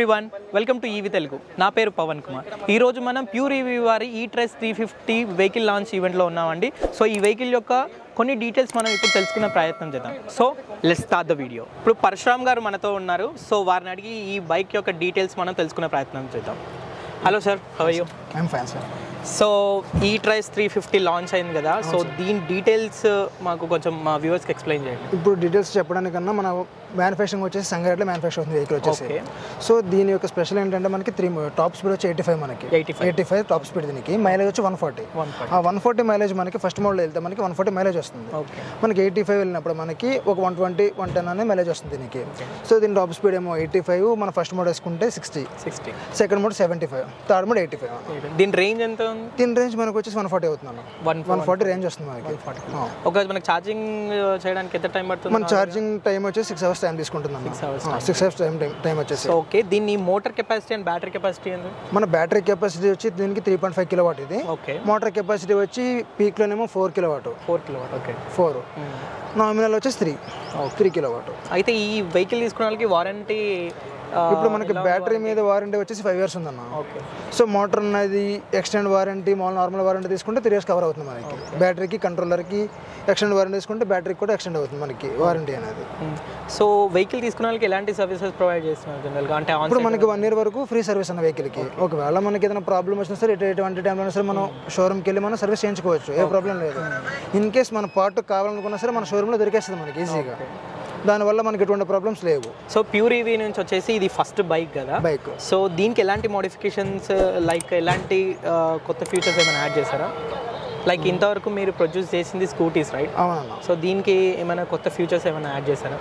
Everyone welcome to EV Telugu నా పేరు పవన్ కుమార్ ఈ రోజు మనం ప్యూర్ ఈవీ వారి ఈ tryst three fifty vehicle launch ఈవెంట్లో ఉన్నామండి సో ఈ వెహికల్ యొక్క కొన్ని డీటెయిల్స్ మనం ఇప్పుడు తెలుసుకునే ప్రయత్నం చేద్దాం so let's start the video ఇప్పుడు పరశురామ్ గారు మనతో ఉన్నారు సో వారిని అడిగి ఈ బైక్ యొక్క డీటెయిల్స్ మనం తెలుసుకునే ప్రయత్నం చేద్దాం hello sir how are you I'm fine sir so ఈ ట్రైస్ త్రీ ఫిఫ్టీ లాంచ్ అయింది కదా సో దీని డీటెయిల్స్ మాకు కొంచెం మా వ్యూవర్స్కి ఎక్స్ప్లెయిన్ చేయండి ఇప్పుడు డీటెయిల్స్ చెప్పడానికన్నా మన మ్యానుఫ్యాక్చరింగ్ వచ్చేసి సంగారెడ్డిలో మ్యానుఫ్యాక్చర్ అవుతుంది వెహికల్ వచ్చేసి Okay. సో దీని యొక్క స్పెషల్ ఏంటంటే మనకి త్రీ టాప్ స్పీడ్ వచ్చి ఎయిటీ ఫైవ్ మనకి 85. ఎయిటీ ఫైవ్ టాప్ స్పీడ్ దీనికి మైలేజ్ వచ్చి వన్ ఫార్టీ వన్ ఆ వన్ ఫార్టీ మైలేజ్ మనకి ఫస్ట్ మోడల్ వెళ్తే మనకి వన్ ఫార్టీ మైలేజ్ వస్తుంది ఓకే మనకి ఎయిటీ ఫైవ్ వెళ్ళినప్పుడు మనకి ఒక వన్ ట్వంటీ వన్ టెన్ అనే మైలేజ్ వస్తుంది దీనికి సో దీని టాప్ స్పీడ్ ఏమో ఎయిటీ ఫైవ్ మన ఫస్ట్ మోడ్ వేసుకుంటే sixty sixty second mode seventy five third mode eighty five దీని రేంజ్ ఎంత ఉంది దీని రేంజ్ మనకి వచ్చేసి వన్ ఫార్టీ అవుతుంది అన్న వన్ వన్ ఫార్టీ రేంజ్ వస్తుంది మనకి ఆ. ఒక మనకి ఛార్జింగ్ చేయడానికి ఎంత టైం పడుతుంది మన ఛార్జింగ్ టైం వచ్చేసి సిక్స్ అవర్స్ టైం తీసుకుంటుంది hours six hours time time వచ్చేసి ఓకే దీన్ని motor capacity and battery capacity ఎంత మన బ్యాటరీ కెపాసిటీ వచ్చి దీనికి three point five kilowatt ఇది ఓకే మోటార్ కెపాసిటీ వచ్చి పీక్లోనేమో four kilowatt four kilo okay four nominal వచ్చేసి త్రీ త్రీ కిలో వాట్ అయితే ఈ వెహికల్ తీసుకున్న వాళ్ళకి వారంటీ ఇప్పుడు మనకి బ్యాటరీ మీద వారంటీ వచ్చేసి ఫైవ్ ఇయర్స్ ఉందన్న ఓకే సో మోటార్ ఉన్నది ఎక్స్టెండ్ వారంటీ మామూలు నార్మల్ వారంటీ తీసుకుంటే త్రీ ఇయర్స్ కవర్ అవుతుంది మనకి బ్యాటరీకి కంట్రోలర్కి ఎక్స్టెండ్ వారంటీ తీసుకుంటే బ్యాటరీకి కూడా ఎక్స్టెండ్ అవుతుంది మనకి వారంటీ అనేది సో వెహికల్ తీసుకున్న వాళ్ళకి ఎలాంటి సర్వీసెస్ ప్రొవైడ్ చేస్తున్నారు జనరల్గా అంటే ఆన్ ఇప్పుడు మనకి వన్ ఇయర్ వరకు ఫ్రీ సర్వీస్ అన్న వెహికల్కి ఒకవేళ మనకి ఏదైనా ప్రాబ్లమ్ వచ్చినా సరే ఎటు- ఎటువంటి టైంలో సరే మనం షోరూమ్కి వెళ్ళి మనం సర్వీస్ చేయించుకోవచ్చు ఏ ప్రాబ్లం లేదు ఇన్ కేస్ మన పార్ట్ కావాలనుకున్నా సరే మన షోరూంలో దొరికేస్తుంది మనకి ఈజీగా దానివల్ల మనకి ఎటువంటి ప్రాబ్లమ్స్ లేవు సో ప్యూర్ ఈవీ నుంచి వచ్చేసి ఇది ఫస్ట్ బైక్ కదా బైక్ సో దీనికి ఎలాంటి మోడిఫికేషన్స్ లైక్ ఎలాంటి ఆ, కొత్త ఫీచర్స్ ఏమైనా యాడ్ చేశారా లైక్ ఇంతవరకు మీరు ప్రొడ్యూస్ చేసింది స్కూటీస్ రైట్ అవునన్న సో దీనికి ఏమైనా కొత్త ఫీచర్స్ ఏమైనా యాడ్ చేశారా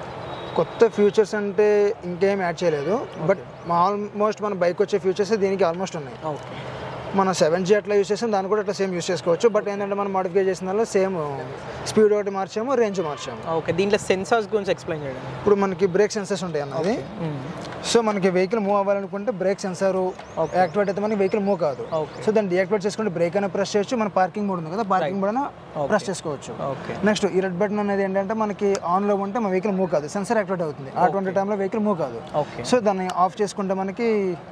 కొత్త ఫ్యూచర్స్ అంటే ఇంకేం యాడ్ చేయలేదు బట్ ఆల్మోస్ట్ మన బైక్ వచ్చే ఫ్యూచర్స్ దీనికి ఆల్మోస్ట్ ఉన్నాయి ఓకే మన సెవెన్ జీ అట్లా యూస్ చేసాం దాన్ని కూడా అట్లా సేమ్ యూస్ చేసుకోవచ్చు బట్ ఏంటంటే మనం మాడిఫై చేసిన దానిలో సేమ్ స్పీడ్ ఒకటి మార్చాము రేంజ్ మార్చాము ఓకే దీంట్లో సెన్సార్స్ గురించి ఎక్స్ప్లెయిన్ చేయండి ఇప్పుడు మనకి బ్రేక్ సెన్సర్స్ ఉంటాయి అన్నది సో మనకి వెహికల్ మూవ్ అవ్వాలనుకుంటే బ్రేక్ సెన్సార్ యాక్టివేట్ అయితే మనకి వెహికల్ మూవ్ కాదు Okay. సో దాన్ని డియాక్టివేట్ చేసుకుంటే బ్రేక్ అయినా ప్రెస్ చేయొచ్చు మన పార్కింగ్ మోడ్ ఉంది కదా పార్కింగ్ మోడ్ అయినా ప్రెస్ చేసుకోవచ్చు ఓకే నెక్స్ట్ ఈ రెడ్ బటన్ అనేది ఏంటంటే మనకి ఆన్లో ఉంటే మన వెహికల్ మూవ్ కాదు సెన్సర్ యాక్టివేట్ అవుతుంది అటువంటి టైంలో వెహికల్ మూవ్ కాదు ఓకే సో దాన్ని ఆఫ్ చేసుకుంటే మనకి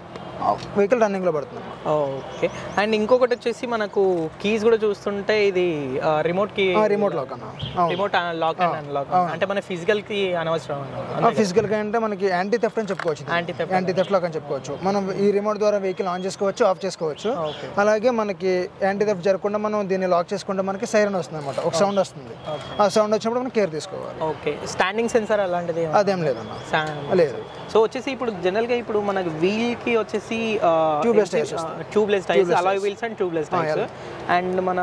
వెహికల్ రన్నింగ్లో పడుతుంది ఓకే అండ్ ఇంకొకటి వచ్చేసి మనకు కీస్ కూడా చూస్తుంటే ఇది రిమోట్ కి రిమోట్ లాక్ అన్న అవును రిమోట్ లాక్ అండ్ అన్లాక్ అంటే మన ఫిజికల్ కి అనవసరం ఫిజికల్ గా అంటే మనకి యాంటీ థెఫ్ట్ అని చెప్పుకోవచ్చు anti theft anti theft lock అని చెప్పుకోవచ్చు మనం ఈ రిమోట్ ద్వారా వెహికల్ ఆన్ చేసుకోవచ్చు ఆఫ్ చేసుకోవచ్చు ఓకే అలాగే మనకి యాంటీ థెఫ్ట్ జరగకుండా మనం దీన్ని లాక్ చేసుకుంటే మనకి సైరన్ వస్తుంది అనమాట ఒక సౌండ్ వస్తుంది ఆ సౌండ్ వచ్చినప్పుడు మనం కేర్ తీసుకోవాలి ఓకే స్టాండింగ్ సెన్సార్ అలాంటిది అదేం లేదన్న Stand- లేదు సో వచ్చేసి ఇప్పుడు జనరల్ గా ఇప్పుడు మనకి వీల్ కి వచ్చేసి Tubeless tyres tubeless tyres alloy wheels and tubeless tyres and మన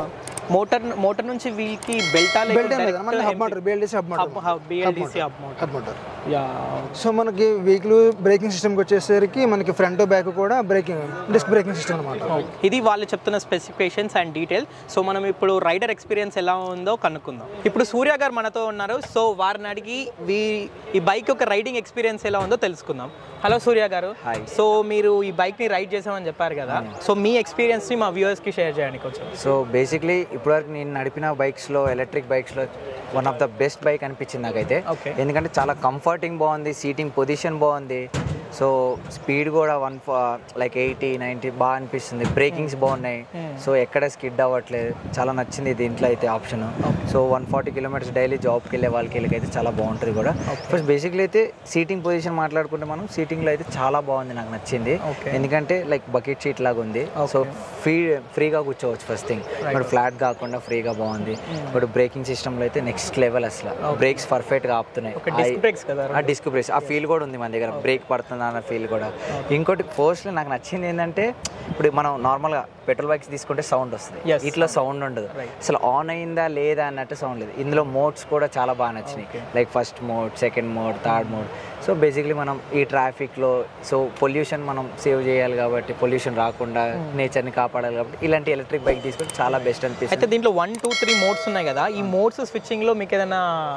మోటార్ మోటార్ నుంచి వీల్ కి బెల్ట్ బెల్ట్ ఏం లేదు మన hub motor BLDC hub motor BLDC up motor hub motor yeah so మనకి వెహికల్ బ్రేకింగ్ సిస్టమ్కి వచ్చేసరికి మనకి ఫ్రంట్ బ్యాక్ కూడా బ్రేకింగ్ డిస్క్ బ్రేకింగ్ సిస్టమ్ అనమాట ఇది వాళ్ళు చెప్తున్న స్పెసిఫికేషన్స్ అండ్ డీటెయిల్ సో మనం ఇప్పుడు రైడర్ ఎక్స్పీరియన్స్ ఎలా ఉందో కనుక్కుందాం ఇప్పుడు సూర్య గారు మనతో ఉన్నారు సో వారిని అడిగి వీ ఈ బైక్ యొక్క రైడింగ్ ఎక్స్పీరియన్స్ ఎలా ఉందో తెలుసుకుందాం హలో సూర్య గారు సో మీరు ఈ బైక్ ని రైడ్ చేసామని చెప్పారు కదా సో మీ ఎక్స్పీరియన్స్ ని మా వ్యూవర్స్ కి షేర్ చేయండి కొంచెం సో బేసిక్లీ ఇప్పటివరకు నేను నడిపిన బైక్స్లో ఎలక్ట్రిక్ బైక్స్లో one of the best bike అనిపించింది నాకైతే ఓకే ఎందుకంటే చాలా కంఫర్టింగ్ బాగుంది సీటింగ్ పొజిషన్ బాగుంది సో స్పీడ్ కూడా వన్ లైక్ ఎయిటీ నైంటీ బాగా అనిపిస్తుంది బ్రేకింగ్స్ బాగున్నాయి సో ఎక్కడ స్కిడ్ అవ్వట్లేదు చాలా నచ్చింది దీంట్లో అయితే option so one forty kilometres daily జాబ్కి వెళ్ళే వాళ్ళకి వీళ్ళకైతే చాలా బాగుంటుంది కూడా ఫస్ట్ బేసిక్లీ అయితే సీటింగ్ పొజిషన్ మాట్లాడుకుంటే మనం సీటింగ్లో అయితే చాలా బాగుంది నాకు నచ్చింది Okay. ఎందుకంటే లైక్ బకెట్ సీట్ లాగా ఉంది సో ఫ్రీ ఫ్రీగా కూర్చోవచ్చు ఫస్ట్ థింగ్ ఇప్పుడు ఫ్లాట్ కాకుండా ఫ్రీగా బాగుంది ఇప్పుడు బ్రేకింగ్ సిస్టంలో అయితే నెక్స్ట్ లెవెల్ అసలు బ్రేక్స్ పర్ఫెక్ట్గా ఆపుతున్నాయి ఒక డిస్క్ బ్రేక్స్ కదా ఆ డిస్క్ బ్రేక్స్ ఆ ఫీల్ కూడా ఉంది మన దగ్గర బ్రేక్ పడుతుందా అన్న ఫీల్ కూడా ఇంకోటి ఫస్ట్లో నాకు నచ్చింది ఏంటంటే ఇప్పుడు మనం నార్మల్గా పెట్రోల్ బైక్స్ తీసుకుంటే సౌండ్ వస్తుంది Yes. ఇట్లా సౌండ్ ఉండదు అసలు ఆన్ అయిందా లేదా అన్నట్టు సౌండ్ లేదు ఇందులో మోడ్స్ కూడా చాలా బాగా నచ్చినాయి like first mode second mode third mode so basically మనం ఈ ట్రాఫిక్లో సో పొల్యూషన్ మనం సేవ్ చేయాలి కాబట్టి పొల్యూషన్ రాకుండా నేచర్ని కాపాడాలి కాబట్టి ఇలాంటి ఎలక్ట్రిక్ బైక్ తీసుకుంటే చాలా బెస్ట్ అనిపిస్తుంది అయితే దీంట్లో వన్ టూ త్రీ మోడ్స్ ఉన్నాయి కదా ఈ మోడ్స్ స్విచ్చింగ్ లో మీకు ఏదైనా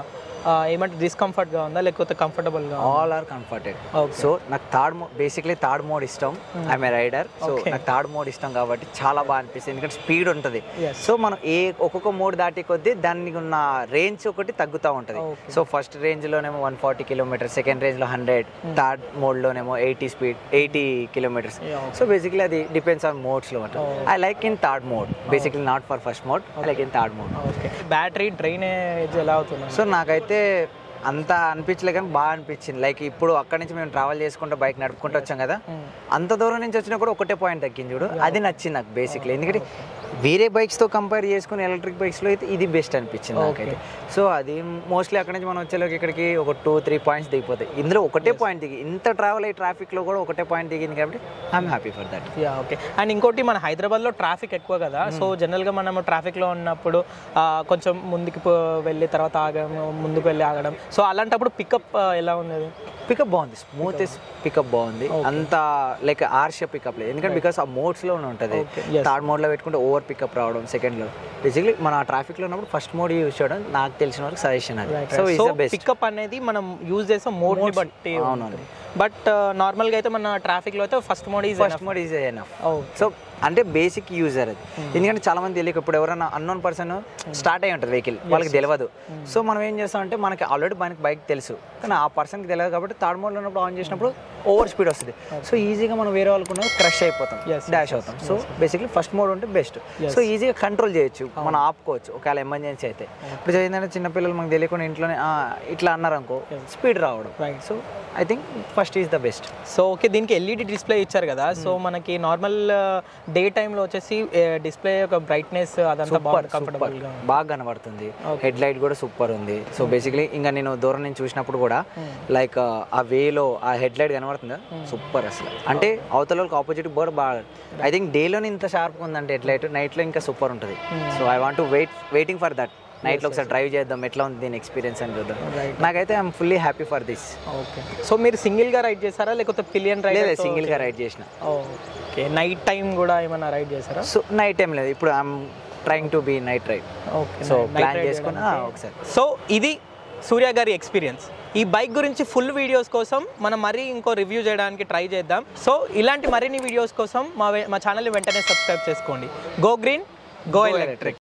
ఏమంటే డిస్కంఫర్ట్గా ఉందా లేకపోతే కంఫర్టబుల్గా all are comforted Okay. So నాకు third mode basically third mode ఇష్టం I'm a rider so Okay. నాకు థర్డ్ మోడ్ ఇష్టం కాబట్టి చాలా బాగా అనిపిస్తుంది ఎందుకంటే స్పీడ్ ఉంటుంది Yes. సో మనం ఏ ఒక్కొక్క మోడ్ దాటి కొద్దీ దానికి ఉన్న రేంజ్ ఒకటి తగ్గుతూ ఉంటుంది Okay. సో ఫస్ట్ రేంజ్లోనేమో వన్ ఫార్టీ కిలోమీటర్స్ సెకండ్ రేంజ్లో హండ్రెడ్ థర్డ్ మోడ్లోనేమో eighty speed eighty kilometres Yeah, okay. So basically అది డిపెండ్స్ ఆన్ మోడ్స్లో ఉంటుంది I like in third mode basically not for first mode I like in third mode okay battery drainage ఎలా అవుతుంది so నాకైతే అంత అనిపించలే కానీ బాగా అనిపించింది లైక్ ఇప్పుడు అక్కడి నుంచి మేము ట్రావెల్ చేసుకుంటూ బైక్ నడుపుకుంటూ వచ్చాం కదా అంత దూరం నుంచి వచ్చినా కూడా ఒకటే పాయింట్ తగ్గింది చూడు అది నచ్చింది నాకు బేసిక్లీ ఎందుకంటే వేరే బైక్స్తో కంపేర్ చేసుకుని ఎలక్ట్రిక్ బైక్స్లో అయితే ఇది బెస్ట్ అనిపించింది నాకైతే సో అది మోస్ట్లీ అక్కడి నుంచి మనం వచ్చేలోకి ఇక్కడికి ఒక టూ త్రీ పాయింట్స్ దిగిపోతాయి ఇందులో ఒకటే పాయింట్ దిగి ఇంత ట్రావెల్ అయ్యి ట్రాఫిక్లో కూడా ఒకటే పాయింట్ దిగింది కాబట్టి I'm happy for that yeah okay and ఇంకోటి మన హైదరాబాద్లో ట్రాఫిక్ ఎక్కువ కదా సో జనరల్గా మనము ట్రాఫిక్లో ఉన్నప్పుడు ఆ, కొంచెం ముందుకు పో- వెళ్ళి తర్వాత ఆగడం ముందుకు వెళ్ళి ఆగడం సో అలాంటప్పుడు పికప్ ఎలా ఉంది పికప్ బాగుంది స్మూతెస్ట్ పికప్ బాగుంది అంత లైక్ ఆర్ష పికప్ లేదు ఎందుకంటే బికాస్ ఆ మోడ్స్ లో ఉంటుంది Okay, yes. థర్డ్ మోడ్ లో పెట్టుకుంటే ఓవర్ పికప్ రావడం సెకండ్ లో బేసిక్లీ మన ట్రాఫిక్ లో ఉన్నప్పుడు ఫస్ట్ మోడ్ యూజ్ చేయడం నాకు తెలిసిన వరకు సజెషన్ అది so is so the best pickup అనేది మనం యూజ్ చేసే మోడ్ని బట్టి అవునండి. బట్ నార్మల్గా అయితే మన ట్రాఫిక్లో అయితే first mode is first mode is enough oh so అంటే బేసిక్ యూజర్ అది ఎందుకంటే చాలా మంది తెలియక ఇప్పుడు ఎవరైనా అన్నోన్ పర్సన్ స్టార్ట్ అయి ఉంటుంది వెహికల్ వాళ్ళకి తెలియదు సో మనం ఏం చేస్తాం అంటే మనకి ఆల్రెడీ మనకి బైక్ తెలుసు కానీ ఆ పర్సన్కి తెలియదు కాబట్టి థర్డ్ మోడ్లో ఉన్నప్పుడు ఆన్ చేసినప్పుడు ఓవర్ స్పీడ్ వస్తుంది సో ఈజీగా మనం వేరే వాళ్ళకున్న క్రష్ అయిపోతాం Yes, డాష్ అవుతాం సో బేసిక్లీ ఫస్ట్ మోడ్ ఉంటే బెస్ట్ సో ఈజీగా కంట్రోల్ చేయొచ్చు మనం ఆపుకోవచ్చు ఒకవేళ ఎమర్జెన్సీ అయితే ఇప్పుడు ఏంటంటే చిన్నపిల్లలు మనకు తెలియకుండా ఇంట్లోనే "ఆ, ఇట్లా అన్నారు అనుకో స్పీడ్ రావడం Right. So I think first is the best so okay దీనికి ఎల్ఈడి డిస్ప్లే ఇచ్చారు కదా సో మనకి నార్మల్ డే టైంలో వచ్చేసి డిస్ప్లే యొక్క బ్రైట్నెస్ అదంతా బాగా కంఫర్టబుల్గా బాగా కనబడుతుంది హెడ్ లైట్ కూడా సూపర్ ఉంది సో బేసిక్లీ ఇంకా నేను దూరం నుంచి చూసినప్పుడు కూడా లైక్ ఆ వేలో ఆ హెడ్ లైట్ కనబడుతుందా సూపర్ అసలు అంటే అవతల వాళ్ళకి ఆపోజిట్ కూడా బాగా ఐ థింక్ డేలోనే ఇంత షార్ప్ ఉందంటే హెడ్ లైట్ నైట్లో ఇంకా సూపర్ ఉంటుంది so I want wait waiting for that నైట్లో ఒకసారి డ్రైవ్ చేద్దాం ఎట్లా ఉంది దీని ఎక్స్పీరియన్స్ అని చూద్దాం నాకైతే I'm fully happy for this okay so మీరు సింగిల్గా రైడ్ చేశారా లేకపోతే పిలియన్ రైడ్ లేదు సింగిల్గా రైడ్ చేసిన ఓకే నైట్ టైం కూడా ఏమైనా రైడ్ చేశారా సో నైట్ టైం లేదు ఇప్పుడు I'm trying to be night ride okay so plan చేసుకుని ఆ, ఒకసారి సో ఇది సూర్య గారి ఎక్స్పీరియన్స్ ఈ బైక్ గురించి ఫుల్ వీడియోస్ కోసం మనం మరీ ఇంకో రివ్యూ చేయడానికి ట్రై చేద్దాం సో ఇలాంటి మరిన్ని వీడియోస్ కోసం మా వే- మా ఛానల్ని వెంటనే సబ్స్క్రైబ్ చేసుకోండి గో గ్రీన్ గో ఎలక్ట్రిక్